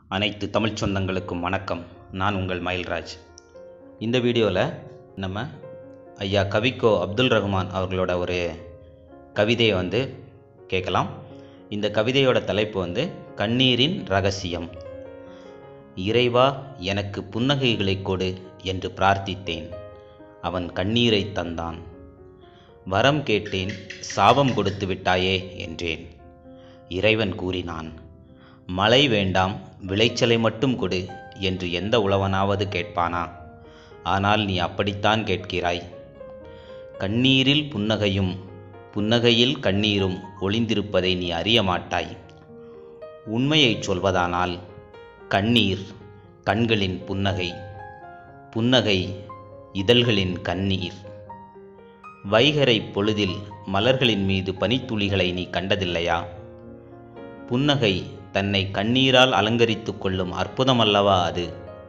அனைத்து தமிழ் சொந்தங்களுக்கும் வணக்கம் நான் உங்கள் மயில்ராஜ் இந்த வீடியோவில் நம்ம ஐயா கவிக்கோ அப்துல் ரஹ்மான் அவர்களோட ஒரு கவிதையை வந்து கேட்கலாம் இந்த கவிதையோட தலைப்பு வந்து கண்ணீரின் ரகசியம் இறைவா எனக்கு புன்னகைகளை கொடு என்று பிரார்த்தித்தேன் அவன் கண்ணீரை தந்தான் வரம் கேட்டேன் சாபம் கொடுத்து விட்டாயே என்றேன் இறைவன் கூறினான் மழை வேண்டாம் விளைச்சலை மட்டும் கொடு என்று எந்த உழவனாவது கேட்பானா ஆனால் நீ அப்படித்தான் கேட்கிறாய் கண்ணீரில் புன்னகையும் புன்னகையில் கண்ணீரும் ஒளிந்திருப்பதை நீ அறிய மாட்டாய் உண்மையைச் சொல்வதானால் கண்ணீர் கண்களின் புன்னகை புன்னகை இதழ்களின் கண்ணீர் வைகரை பொழுதில் மலர்களின் மீது பனித்துளிகளை நீ கண்டதில்லையா புன்னகை தன்னை கண்ணீரால் அலங்கரித்து கொள்ளும் அற்புதமல்லவா அது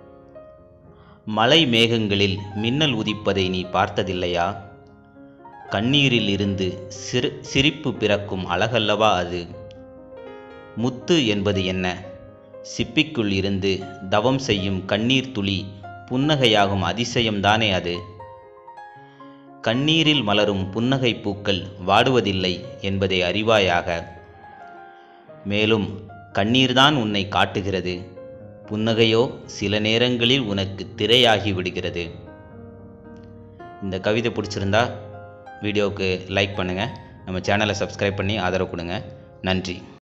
மலை மேகங்களில் மின்னல் உதிப்பதை நீ பார்த்ததில்லையா கண்ணீரில் இருந்து சிறு சிரிப்பு பிறக்கும் அழகல்லவா அது முத்து என்பது என்ன சிப்பிக்குள் இருந்து தவம் செய்யும் கண்ணீர் துளி புன்னகையாகும் அதிசயம்தானே அது கண்ணீரில் மலரும் புன்னகை பூக்கள் வாடுவதில்லை என்பதை அறிவாயாக மேலும் கண்ணீர்தான் உன்னை காட்டுகிறது புன்னகையோ சில நேரங்களில் உனக்கு திரையாகி விடுகிறது இந்த கவிதை பிடிச்சிருந்தா வீடியோவுக்கு லைக் பண்ணுங்கள் நம்ம சேனலை சப்ஸ்கிரைப் பண்ணி ஆதரவு கொடுங்க நன்றி